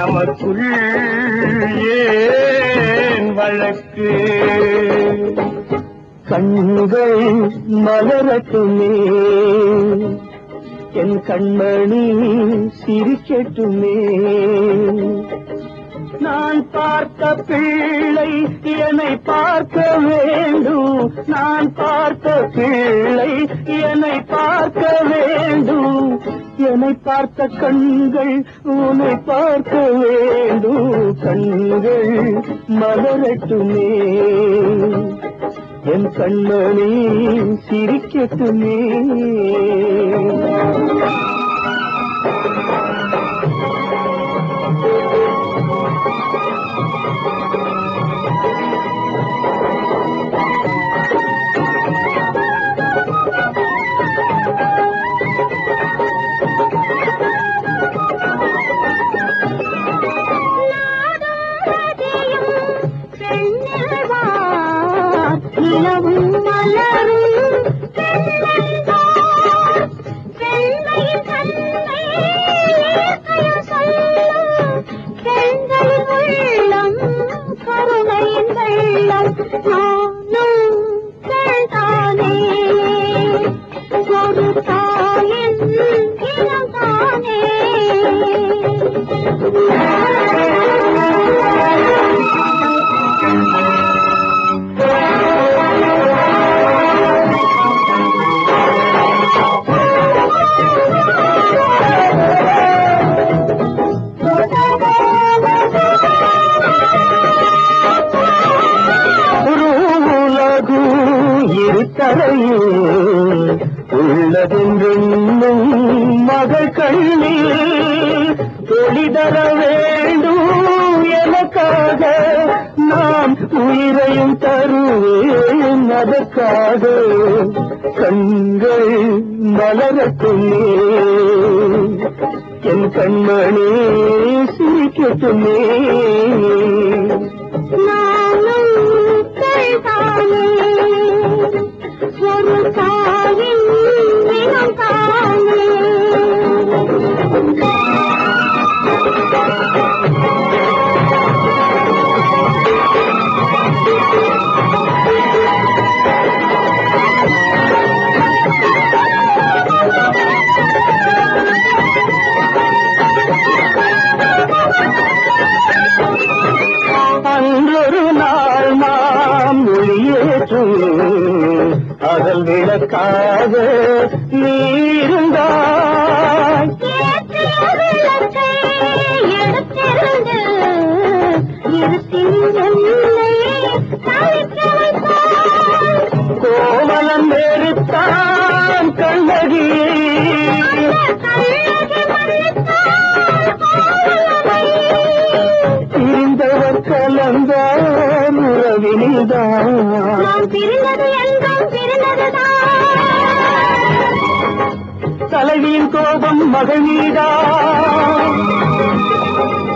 நமக்குள் ஏன் வழக்கு கண்கள் மலரட்டுமே என் கண்மணி சிரிக்கட்டுமே நான் பார்த்த பிள்ளை என்னை பார்க்க வேண்டும் நான் பார்த்த பிள்ளை என்னை பார்க்க வேண்டும் என்னை பார்த்த கண்கள் உன்னை பார்க்க வேண்டும் கண்கள் மலரட்டுமே என் கண்மணி சிரிக்கட்டுமே நிலவும் மலரும் பெண்ணென்றார். பெண்மையின் தன்மை இயற்கையில் சொல்லும். பெண்களின் உள்ளம் கருணையின் வெள்ளம் நானும் பெண்தானே ஒரு தாயின் இனம் தானே உலகு இருத்தலையில் உள்ளதென்றும் மகள் கண்ணில் ஒளிதர வேண்டும் எனக்காக நான் உயிரையும் தருவேன் அதற்காக கண்கள் மலரட்டுமே என் கண்மணி சிரிக்கட்டுமே நானும் பெண்தானே ஒரு தாயின் இனம் தானே அன்றொரு நாள் நாம் ஒளியேற்றும் அதல் விளக்காக நீ இருந்தாய் ஏற்றிய விளக்கை எடுத்திருந்து இருட்டில் என்னை தவிக்க வைத்தாய். கோமலம் வெறுத்தான் கண்ணகியை கண்ணகி மன்னித்தாய் கோவலனை. பிரிந்தவர் கலந்தான் உறவினில்தான் நாம் பிரிந்தது என்றும் பிரிந்ததுதான் தலைவியின் கோபம் மகள் மீதான்